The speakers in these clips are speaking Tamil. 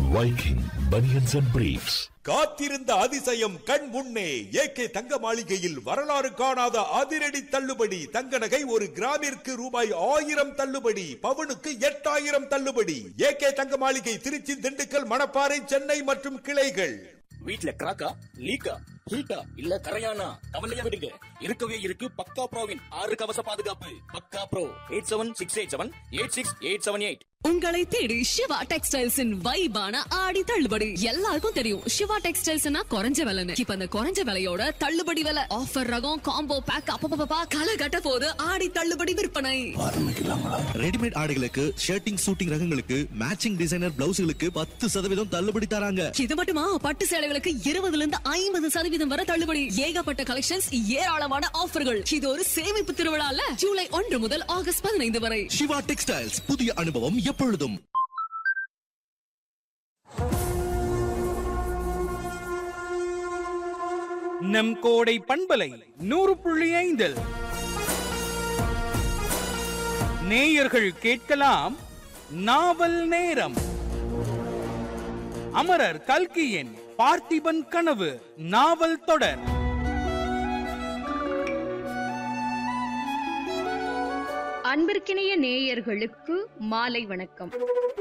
Viking Bunions and Briefs. காத்திருந்த அதிசயம் கண் முன்னே ஏகே தங்க மாளிகையில் வரலாறு காணாத அதிரடி தள்ளுபடி தங்க நகை ஒரு கிராமிற்கு ரூபாய் ஆயிரம் தள்ளுபடி பவுனுக்கு எட்டாயிரம் தள்ளுபடி ஏகே தங்க மாளிகை திருச்சி திண்டுக்கல் மணப்பாறை சென்னை மற்றும் கிளைகள் வீட்ல கிராக்கா லீக்கா ஹீட்டா இல்ல கரையானா கவலையா விடுங்க இருக்கவே இருக்கு பக்கா ப்ரோவின் ஆறு கவச பாதுகாப்பு பக்கா bro eight seven six eight seven eight six eight seven eight உங்களை தேடி சிவா டெக்ஸ்டைல்ஸின் வைபான ஆடி தள்ளுபடி எல்லாருக்கும் தெரியும் சிவா டெக்ஸ்டைல்ஸ்னா குறைஞ்ச விலைன்னு இப்ப அந்த குறைஞ்ச விலையோட தள்ளுபடி விலை ஆஃபர் ரகம் காம்போ பேக் அப்பப்பா களை கட்ட போது ஆடி தள்ளுபடி விற்பனை ரெடிமேட் ஆடைகளுக்கு ஷர்ட்டிங் சூட்டிங் ரகங்களுக்கு மேட்சிங் டிசைனர் பிளவுஸ்களுக்கு பத்து சதவீதம் தள்ளுபடி தராங்க இது மட்டுமா பட்டு சேலைகளுக்கு இருபதுல இருந்து ஐம்பது சதவீதம் வரை தள்ளுபடி ஏகப்பட்ட கலெக்ஷன்ஸ் ஏராளமான ஆஃபர்கள் இது ஒரு சேமிப்பு திருவிழால ஜூலை ஒன்று முதல் ஆகஸ்ட் பதினைந்து வரை சிவா டெக்ஸ்டைல்ஸ் புதிய அனுபவம் எப்பொழுதும் நம் கோடை பண்பலை நூறு புள்ளி ஐந்தில் நேயர்கள் கேட்கலாம் நாவல் நேரம் அமரர் கல்கியின் பார்த்திபன் கனவு நாவல் தொடர் அன்பிற்கினிய நேயர்களுக்கு மாலை வணக்கம்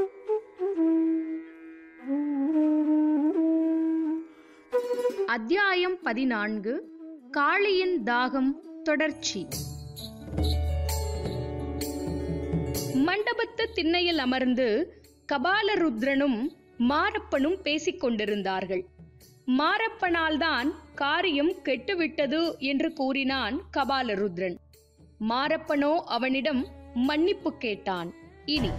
அத்தியாயம் பதினான்கு காளியின் தாகம் தொடர்ச்சி மண்டபத்து திண்ணையில் அமர்ந்து கபாலருத்ரனும் மாரப்பனும் பேசிக் கொண்டிருந்தார்கள் மாரப்பனால்தான் காரியம் கெட்டுவிட்டது என்று கூறினான் கபாலருத்ரன் மாரப்பனோ அவனிடம் மன்னிப்பு கேட்டான் இனி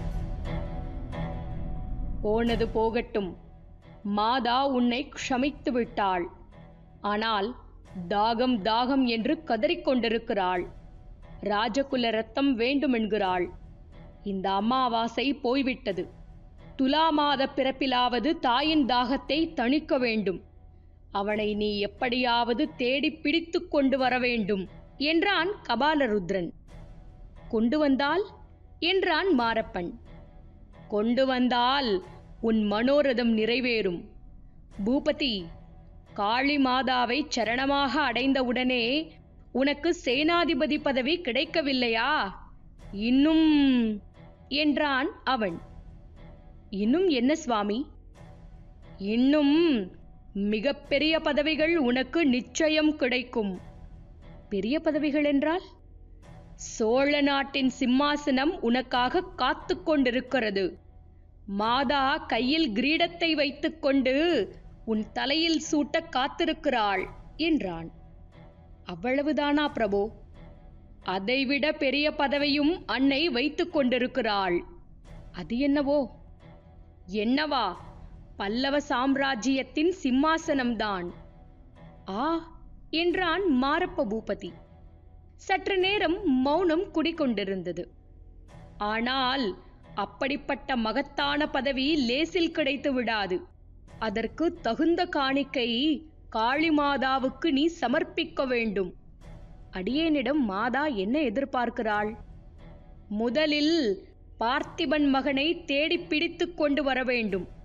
போனது போகட்டும் மாதா உன்னை க்ஷமித்து விட்டாள் ஆனால் தாகம் தாகம் என்று கதறிக் கொண்டிருக்கிறாள் ராஜகுல ரத்தம் வேண்டுமென்கிறாள் இந்த அமாவாசை போய்விட்டது துலா மாத பிறப்பிலாவது தாயின் தாகத்தை தணிக்க வேண்டும் அவனை நீ எப்படியாவது தேடி பிடித்துக் கொண்டு வர வேண்டும் என்றான் கபாலருத்ரன் கொண்டு வந்தால் என்றான் மாரப்பன் கொண்டு வந்தால் உன் மனோரதம் நிறைவேறும் பூபதி காளி மாதாவை சரணமாக அடைந்தவுடனே உனக்கு சேனாதிபதி பதவி கிடைக்கவில்லையா இன்னும் என்றான் அவன் இன்னும் என்ன சுவாமி இன்னும் மிகப்பெரிய பதவிகள் உனக்கு நிச்சயம் கிடைக்கும் பெரிய பதவிகள் என்றால் சோழ நாட்டின் சிம்மாசனம் உனக்காக காத்து கொண்டிருக்கிறது மாதா கையில் கிரீடத்தை வைத்துக்கொண்டு உன் தலையில் சூட்ட காத்திருக்கிறாள் என்றான் அவ்வளவுதானா பிரபு அதைவிட பெரிய பதவியும் அன்னை வைத்துக் கொண்டிருக்கிறாள் அது என்னவோ என்னவா பல்லவ சாம்ராஜ்யத்தின் சிம்மாசனம்தான் ஆ என்றான் மாரப்ப பூபதி சற்று நேரம் மௌனம் குடிகொண்டிருந்தது ஆனால் அப்படிப்பட்ட மகத்தான பதவி லேசில் கிடைத்து விடாது அதற்கு தகுந்த காணிக்கை காளிமாதாவுக்கு நீ சமர்ப்பிக்க வேண்டும் அடியேனிடம் மாதா என்ன எதிர்பார்க்கிறாள் முதலில் பார்த்திபன் மகனை தேடி பிடித்துக் கொண்டு வர வேண்டும்